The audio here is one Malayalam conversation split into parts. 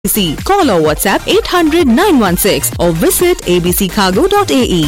Call or WhatsApp 800 916 or visit abccargo.ae.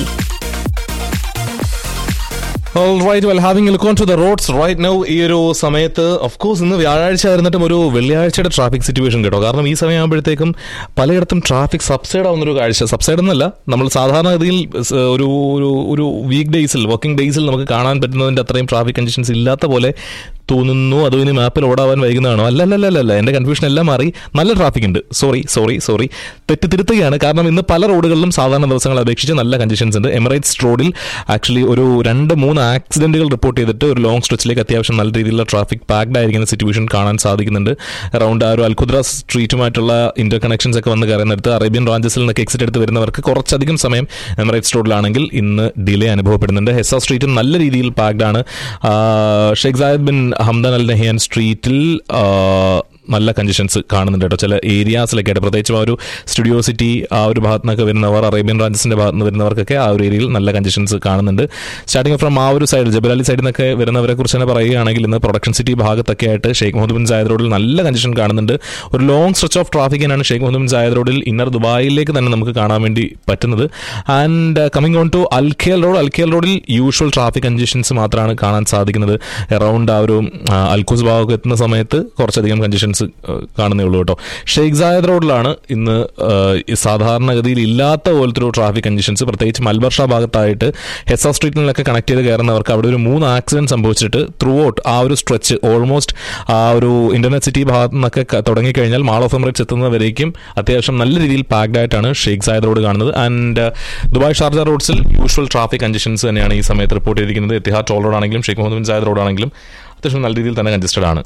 Right well having look on to the roads right now ഈ ഒരു സമയത്ത് ഓഫ് കോഴ്സ് ഇന്ന് വ്യാഴാഴ്ച ആയിരുന്നിട്ടും ഒരു വെള്ളിയാഴ്ചയുടെ ട്രാഫിക് സിറ്റുവേഷൻ കേട്ടോ കാരണം ഈ സമയമാകുമ്പോഴത്തേക്കും പലയിടത്തും ട്രാഫിക് സബ്സൈഡ് ആവുന്ന ഒരു കാഴ്ച സബ്സൈഡ് എന്നല്ല നമ്മൾ സാധാരണഗതിയിൽ സ് ഒരു ഒരു ഒരു വീക്ക് ഡേയ്സിൽ വർക്കിംഗ് ഡേയ്സിൽ നമുക്ക് കാണാൻ പറ്റുന്നതിന്റെ അത്രയും ട്രാഫിക് കണ്ടീഷൻസ് ഇല്ലാത്ത പോലെ തോന്നുന്നു അതോ ഇനി മാപ്പിൽ ഓടാവാൻ വൈകുന്നതാണോ അല്ല അല്ല അല്ല അല്ല എന്റെ കൺഫ്യൂഷൻ എല്ലാം മാറി നല്ല ട്രാഫിക് ഉണ്ട് സോറി സോറി സോറി തെറ്റ് തിരുത്തുകയാണ് കാരണം ഇന്ന് പല റോഡുകളിലും സാധാരണ ദിവസങ്ങളെ അപേക്ഷിച്ച് നല്ല കണ്ടീഷൻസ് ഉണ്ട് എമിറേറ്റ്സ് റോഡിൽ ആക്ച്വലി ഒരു രണ്ട് മൂന്ന് ആക്സിഡന്റുകൾ റിപ്പോർട്ട് ചെയ്തിട്ട് ഒരു ലോങ് സ്ട്രെച്ചിലേക്ക് അത്യാവശ്യം നല്ല രീതിയിലുള്ള ട്രാഫിക് പാക്ഡ് ആയിരിക്കുന്ന സിറ്റുവേഷൻ കാണാൻ സാധിക്കുന്നുണ്ട് അറൌണ്ട് ആ ഒരു അൽഖുദ്ര സ്ട്രീറ്റുമായിട്ടുള്ള ഇന്റർ കണക്ഷൻസ് ഒക്കെ വന്ന് കയറുന്നിടത്ത് അറേബ്യൻ ബ്രാഞ്ചസിൽ നിന്നൊക്കെ എക്സിറ്റ് എടുത്ത് വരുന്നവർക്ക് കുറച്ചധികം സമയം എമിറേറ്റ്സ് റോഡിലാണെങ്കിൽ ഇന്ന് ഡിലേ അനുഭവപ്പെടുന്നുണ്ട് ഹെസ സ്ട്രീറ്റും നല്ല രീതിയിൽ പാക്ഡ് ആണ് ആ, Sheikh Zayed bin Hamdan Al Nahyan സ്ട്രീറ്റിൽ ആ, നല്ല കണ്ടീഷൻസ് കാണുന്നുണ്ട് കേട്ടോ ചില ഏരിയാസിലൊക്കെ ആയിട്ട് പ്രത്യേകിച്ചും ആ ഒരു സ്റ്റുഡിയോ സിറ്റി ആ ഒരു ഭാഗത്ത് നിന്നൊക്കെ വരുന്നവർ അറേബ്യൻ റാഞ്ചസിന്റെ ഭാഗത്ത് നിന്ന് വരുന്നവർക്കൊക്കെ ആ ഒരു ഏരിയയിൽ നല്ല കണ്ടീഷൻസ് കാണുന്നുണ്ട് സ്റ്റാർട്ടിംഗ് ഫ്രം ആ ഒരു സൈഡ് ജബലാലി സൈഡിൽ നിന്നൊക്കെ വരുന്നവരെ കുറിച്ച് തന്നെ പറയുകയാണെങ്കിൽ ഇന്ന് പ്രൊഡക്ഷൻ സിറ്റി ഭാഗത്തൊക്കെ ആയിട്ട് ഷെയ്ഖ് മുഹമ്മദ് ബിൻ സായദ് റോഡിൽ നല്ല കണ്ടീഷൻ കാണുന്നുണ്ട് ഒരു ലോങ് സ്ട്രെച്ച് ഓഫ് ട്രാഫിക്കിനാണ് Sheikh Mohammed bin Zayed road inner ദുബായിലേക്ക് തന്നെ നമുക്ക് കാണാൻ വേണ്ടി പറ്റുന്നത് and coming on to Al Khail road Al Khail റോഡിൽ യൂഷ്വൽ ട്രാഫിക് കണ്ടീഷൻസ് മാത്രമാണ് കാണാൻ സാധിക്കുന്നത് അറൌണ്ട് ആ ഒരു ആ, അൽഖൂസ് ഭാഗമൊക്കെ എത്തുന്ന സമയത്ത് കുറച്ചധികം കണ്ടീഷൻസ് കാണുന്നേ ഉള്ളൂ കേട്ടോ ഷെയ്ഖ് സായദ് റോഡിലാണ് ഇന്ന് ആ, ഈ സാധാരണഗതിയിൽ ഇല്ലാത്ത പോലത്തെ ഒരു ട്രാഫിക് കണ്ടീഷൻസ് പ്രത്യേകിച്ച് മൽബർഷ ഭാഗത്തായിട്ട് ഹെസ സ്ട്രീറ്റിലൊക്കെ കണക്ട് ചെയ്ത് കയറുന്നവർക്ക് അവിടെ ഒരു മൂന്ന് ആക്സിഡന്റ് സംഭവിച്ചിട്ട് ത്രൂ ഔട്ട് ആ ഒരു സ്ട്രെച്ച് ഓൾമോസ്റ്റ് ആ ഒരു ഇന്റർനെറ്റ് സിറ്റി ഭാഗത്തു നിന്നൊക്കെ ക- തുടങ്ങിക്കഴിഞ്ഞാൽ മാൾ ഓഫ് എമിറേറ്റ്സ് എത്തുന്നവരേക്കും അത്യാവശ്യം നല്ല രീതിയിൽ പാക്ഡ് ആയിട്ടാണ് ഷെയ്ഖ് സായദ് റോഡ് കാണുന്നത് ആൻഡ് ദുബായ് ഷാർജ റോഡ്സിൽ യൂഷ്വൽ ട്രാഫിക് കണ്ടീഷൻസ് തന്നെയാണ് ഈ സമയത്ത് റിപ്പോർട്ട് ചെയ്തിരിക്കുന്നത് എത്തിഹാദ് ടോൾ റോഡ് ആണെങ്കിലും Sheikh Mohammed bin Zayed road ആണെങ്കിലും അത്യാവശ്യം നല്ല രീതിയിൽ തന്നെ കൺജസ്റ്റഡ് ആണ്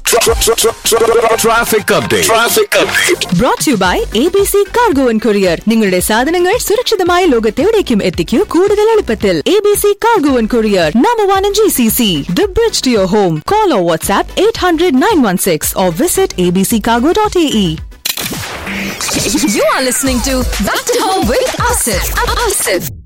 Traffic update. Traffic update. Brought to you by ABC Cargo and Courier. നിങ്ങളുടെ സാധനങ്ങൾ സുരക്ഷിതമായ ലോകത്തെവിടേക്കും എത്തിക്കൂ കൂടുതൽ എളുപ്പത്തിൽ ABC Cargo and Courier, number one in GCC. The bridge to your home. Call or WhatsApp 800 916 or visit abccargo.ae. You are listening to Back to Home with Asif. Asif.